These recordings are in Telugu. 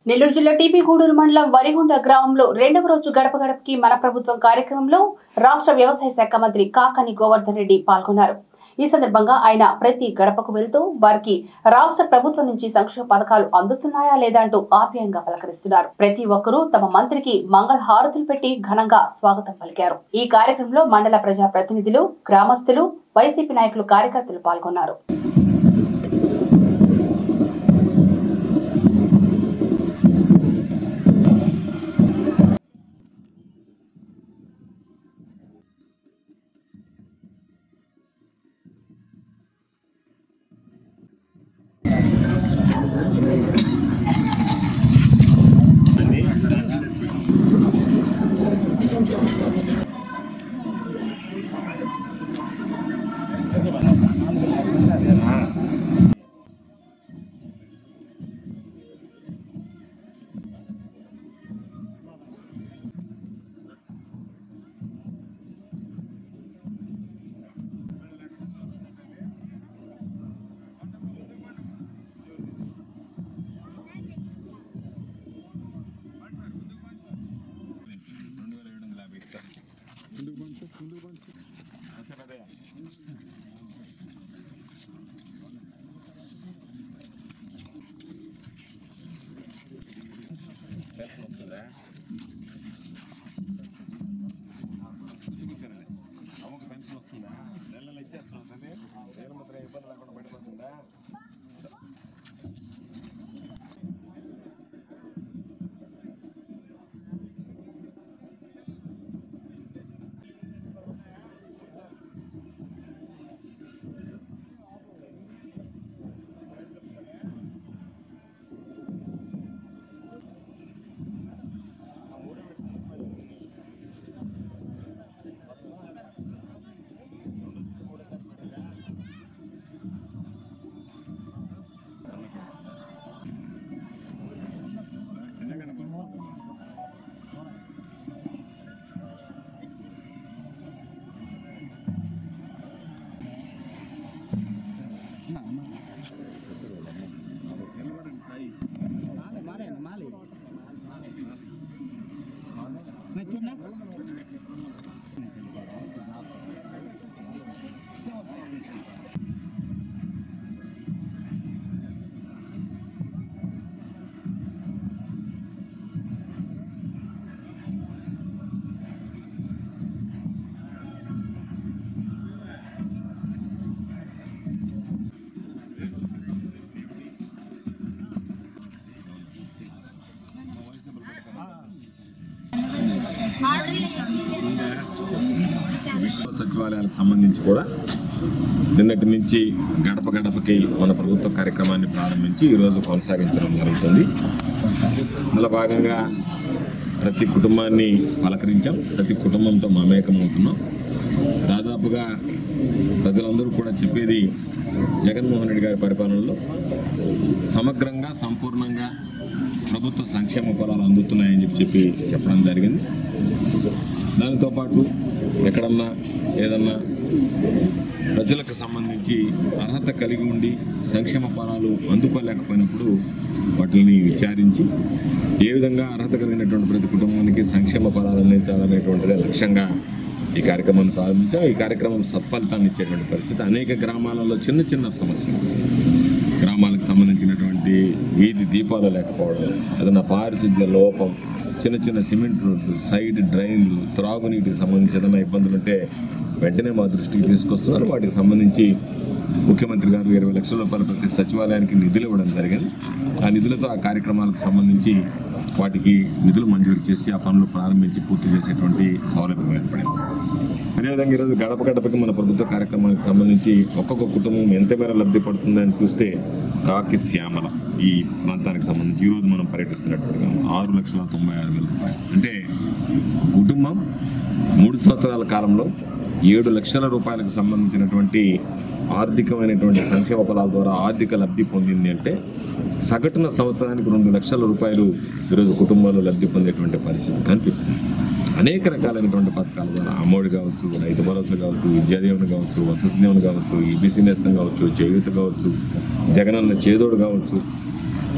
నెల్లూరు జిల్లా టీపీ గూడూరు మండలం వరిగుండ గ్రామంలో రెండవ రోజు గడప గడపకి మన ప్రభుత్వం కార్యక్రమంలో రాష్ట్ర వ్యవసాయ శాఖ మంత్రి కాకాని గోవర్ధన్ రెడ్డి పాల్గొన్నారు ఈ సందర్భంగా ఆయన ప్రతి గడపకు వెళ్తూ వారికి రాష్ట్ర ప్రభుత్వం నుంచి సంక్షేమ పథకాలు అందుతున్నాయా లేదా అంటూ ఆప్యాయంగా పలకరిస్తున్నారు ప్రతి ఒక్కరూ తమ మంత్రికి మంగళ హారతులు పెట్టి ఘనంగా స్వాగతం పలికారు ఈ కార్యక్రమంలో మండల ప్రజా ప్రతినిధులు గ్రామస్తులు వైసీపీ నాయకులు కార్యకర్తలు పాల్గొన్నారు అమ్మకు పెన్షన్ వస్తుందా నెల నెల ఇచ్చేస్తున్నాం తల్లి వేలముద్ర ఇబ్బంది లేకుండా పడిపోతుందా సచివాలయాలకు సంబంధించి కూడా నిన్నటి నుంచి గడప గడపకి మన ప్రభుత్వ కార్యక్రమాన్ని ప్రారంభించి ఈరోజు కొనసాగించడం జరుగుతుంది అందులో భాగంగా ప్రతి కుటుంబాన్ని పలకరించాం ప్రతి కుటుంబంతో మమేకమవుతున్నాం దాదాపుగా ప్రజలందరూ కూడా చెప్పేది జగన్మోహన్ రెడ్డి గారి పరిపాలనలో సమగ్రంగా సంపూర్ణంగా ప్రభుత్వ సంక్షేమ ఫలాలు అందుతున్నాయని చెప్పి చెప్పి చెప్పడం జరిగింది దానితో పాటు ఎక్కడన్నా ఏదన్నా ప్రజలకు సంబంధించి అర్హత కలిగి ఉండి సంక్షేమ ఫలాలు అందుకోలేకపోయినప్పుడు వాటిని విచారించి ఏ విధంగా అర్హత కలిగినటువంటి ప్రతి కుటుంబానికి సంక్షేమ ఫలాలు అందించాలనేటువంటిదే లక్ష్యంగా ఈ కార్యక్రమాన్ని ప్రారంభించాం ఈ కార్యక్రమం సత్ఫలితాన్ని ఇచ్చేటువంటి పరిస్థితి అనేక గ్రామాలలో చిన్న చిన్న సమస్యలు గ్రామాలకు సంబంధించినటువంటి వీధి దీపాలు లేకపోవడం ఏదైనా పారిశుద్ధ్య లోపం చిన్న చిన్న సిమెంట్ రోడ్లు సైడ్ డ్రైన్లు త్రాగునీటికి సంబంధించి ఏదైనా ఇబ్బందులు ఉంటే వెంటనే మా దృష్టికి తీసుకొస్తున్నారు వాటికి సంబంధించి ముఖ్యమంత్రి గారు ఇరవై లక్షల రూపాయల ప్రతి సచివాలయానికి నిధులు ఇవ్వడం జరిగింది ఆ నిధులతో ఆ కార్యక్రమాలకు సంబంధించి వాటికి నిధులు మంజూరు చేసి ఆ పనులు ప్రారంభించి పూర్తి చేసేటువంటి సౌలభ్యం ఏర్పడింది అదేవిధంగా ఈరోజు గడప గడపకి మన ప్రభుత్వ కార్యక్రమానికి సంబంధించి ఒక్కొక్క కుటుంబం ఎంత మేర లబ్ధి పడుతుందని చూస్తే కాకి శ్యామల ఈ ప్రాంతానికి సంబంధించి ఈరోజు మనం పర్యటిస్తున్నటువంటి గ్రామం ఆరు లక్షల తొంభై ఆరు వేల రూపాయలు అంటే కుటుంబం మూడు సంవత్సరాల కాలంలో ఏడు లక్షల రూపాయలకు సంబంధించినటువంటి ఆర్థికమైనటువంటి సంక్షేమ ఫలాల ద్వారా ఆర్థిక లబ్ధి పొందింది అంటే సగటున సంవత్సరానికి రెండు లక్షల రూపాయలు ఈరోజు కుటుంబాలు లబ్ధి పొందేటువంటి పరిస్థితి కనిపిస్తుంది అనేక రకాలైనటువంటి పథకాల ద్వారా అమ్మఒడి కావచ్చు రైతు భరోసా కావచ్చు విద్యాదీవన కావచ్చు వసతి దీవెన కావచ్చు ఈబీసీ నేస్తం కావచ్చు చేయూత కావచ్చు జగనన్న చేదోడు కావచ్చు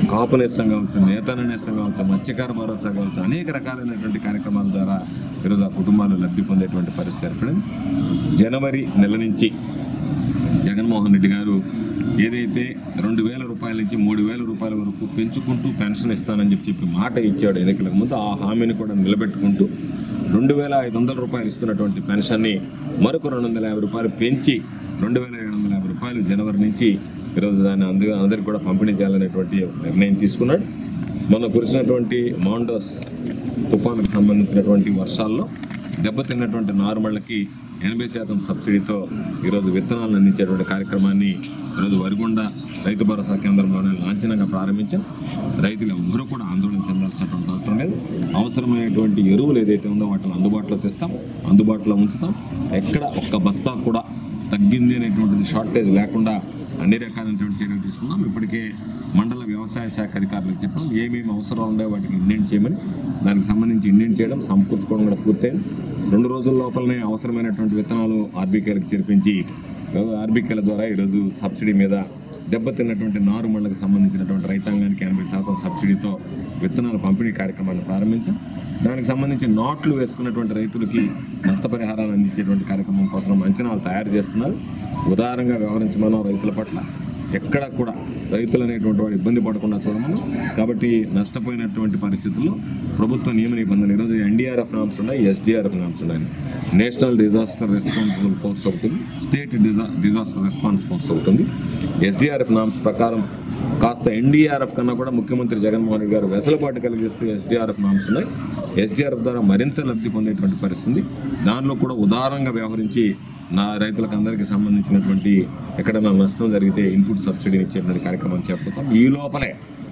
కాపు నేస్తం కావచ్చు నేతన నేస్తం కావచ్చు మత్స్యకార భరోసా కావచ్చు అనేక రకాలైనటువంటి కార్యక్రమాల ద్వారా ఈరోజు ఆ కుటుంబాలు లబ్ధి పొందేటువంటి పరిస్థితి ఏర్పడింది జనవరి నెల నుంచి జగన్మోహన్ రెడ్డి గారు ఏదైతే రెండు వేల రూపాయల నుంచి మూడు వేల రూపాయల వరకు పెంచుకుంటూ పెన్షన్ ఇస్తానని చెప్పి చెప్పి మాట ఇచ్చాడు ఎన్నికలకు ముందు ఆ హామీని కూడా నిలబెట్టుకుంటూ రెండు వేల ఐదు వందల రూపాయలు ఇస్తున్నటువంటి పెన్షన్ని మరొక రెండు వందల యాభై రూపాయలు పెంచి రెండు వేల ఏడు వందల యాభై రూపాయలు జనవరి నుంచి ఈరోజు దాన్ని అందరూ అందరికీ కూడా పంపిణీ చేయాలనేటువంటి నిర్ణయం తీసుకున్నాడు మొన్న కురిసినటువంటి మౌండోస్ తుఫానుకు సంబంధించినటువంటి వర్షాల్లో దెబ్బతిన్నటువంటి నారుమళ్ళకి ఎనభై శాతం సబ్సిడీతో ఈరోజు విత్తనాలను అందించేటువంటి కార్యక్రమాన్ని ఈరోజు వరిగొండ రైతు భరోసా కేంద్రంలోనే లాంఛనంగా ప్రారంభించాం రైతులు ఎవ్వరూ కూడా ఆందోళన చెందాల్సినటువంటి అవసరం లేదు అవసరమైనటువంటి ఎరువులు ఏదైతే ఉందో వాటిని అందుబాటులో తెస్తాం అందుబాటులో ఉంచుతాం ఎక్కడ ఒక్క బస్తా కూడా తగ్గింది అనేటువంటిది షార్టేజ్ లేకుండా అన్ని రకాలైనటువంటి చర్యలు తీసుకున్నాం ఇప్పటికే మండల వ్యవసాయ శాఖ అధికారులకు చెప్పాం ఏమేమి అవసరాలు ఉన్నాయో వాటికి ఇండెంట్ చేయమని దానికి సంబంధించి ఇండెంట్ చేయడం సమకూర్చుకోవడం కూడా పూర్తయింది రెండు రోజుల లోపలనే అవసరమైనటువంటి విత్తనాలు ఆర్బీకేలకు చేర్పించి ఆర్బీకేల ద్వారా ఈరోజు సబ్సిడీ మీద దెబ్బతిన్నటువంటి నారుమళ్లకు సంబంధించినటువంటి రైతాంగానికి ఎనభై శాతం సబ్సిడీతో విత్తనాల పంపిణీ కార్యక్రమాన్ని ప్రారంభించాం దానికి సంబంధించి నాట్లు వేసుకున్నటువంటి రైతులకి నష్టపరిహారాలు అందించేటువంటి కార్యక్రమం కోసం అంచనాలు తయారు చేస్తున్నారు ఉదారంగా వ్యవహరించమన్నాం రైతుల పట్ల ఎక్కడ కూడా రైతులు అనేటువంటి వాడు ఇబ్బంది పడకుండా చూడమను కాబట్టి నష్టపోయినటువంటి పరిస్థితుల్లో ప్రభుత్వ నియమ నిబంధనలు ఈరోజు ఎన్డీఆర్ఎఫ్ నామ్స్ ఉన్నాయి ఎస్డీఆర్ఎఫ్ నామ్స్ ఉన్నాయి నేషనల్ డిజాస్టర్ రెస్పాన్సిబుల్ ఫోర్స్ అవుతుంది స్టేట్ డిజా డిజాస్టర్ రెస్పాన్స్ ఫోర్స్ అవుతుంది ఎస్డీఆర్ఎఫ్ నామ్స్ ప్రకారం కాస్త ఎన్డీఆర్ఎఫ్ కన్నా కూడా ముఖ్యమంత్రి జగన్మోహన్ రెడ్డి గారు వెసులుబాటు కలిగిస్తూ ఎస్డీఆర్ఎఫ్ నామ్స్ ఉన్నాయి ఎస్డీఆర్ఎఫ్ ద్వారా మరింత లబ్ధి పొందేటువంటి పరిస్థితి దానిలో కూడా ఉదారంగా వ్యవహరించి నా రైతులకు అందరికీ సంబంధించినటువంటి ఎక్కడైనా నష్టం జరిగితే ఇన్పుట్ సబ్సిడీని ఇచ్చేటువంటి కార్యక్రమం చేపడతాం ఈ లోపలే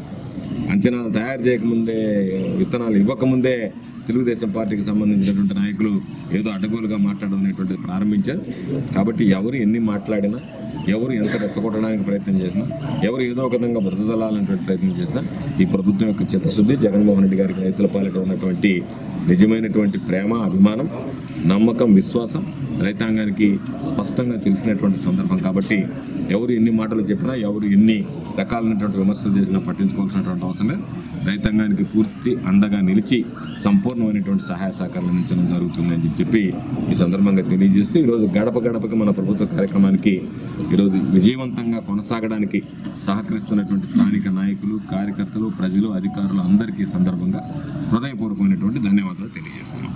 అంచనాలు తయారు చేయకముందే విత్తనాలు ఇవ్వకముందే తెలుగుదేశం పార్టీకి సంబంధించినటువంటి నాయకులు ఏదో అడ్డగోలుగా మాట్లాడడం అనేటువంటిది ప్రారంభించారు కాబట్టి ఎవరు ఎన్ని మాట్లాడినా ఎవరు ఎంత రెచ్చగొట్టడానికి ప్రయత్నం చేసినా ఎవరు ఏదో ఒక విధంగా బురదలాలనేటువంటి ప్రయత్నం చేసినా ఈ ప్రభుత్వం యొక్క చిత్తశుద్ధి జగన్మోహన్ రెడ్డి గారికి రైతుల పాలిట ఉన్నటువంటి నిజమైనటువంటి ప్రేమ అభిమానం నమ్మకం విశ్వాసం రైతాంగానికి స్పష్టంగా తెలిసినటువంటి సందర్భం కాబట్టి ఎవరు ఎన్ని మాటలు చెప్పినా ఎవరు ఎన్ని రకాలైనటువంటి విమర్శలు చేసినా పట్టించుకోవాల్సినటువంటి అవసరం లేదు రైతాంగానికి పూర్తి అండగా నిలిచి సంపూర్ణమైనటువంటి సహాయ సహకారాలు అందించడం జరుగుతుంది అని చెప్పి ఈ సందర్భంగా తెలియజేస్తూ ఈరోజు గడప గడపకి మన ప్రభుత్వ కార్యక్రమానికి ఈరోజు విజయవంతంగా కొనసాగడానికి సహకరిస్తున్నటువంటి స్థానిక నాయకులు కార్యకర్తలు ప్రజలు అధికారులు అందరికీ ఈ సందర్భంగా హృదయపూర్వకమైనటువంటి ధన్యవాదాలు తెలియజేస్తున్నాం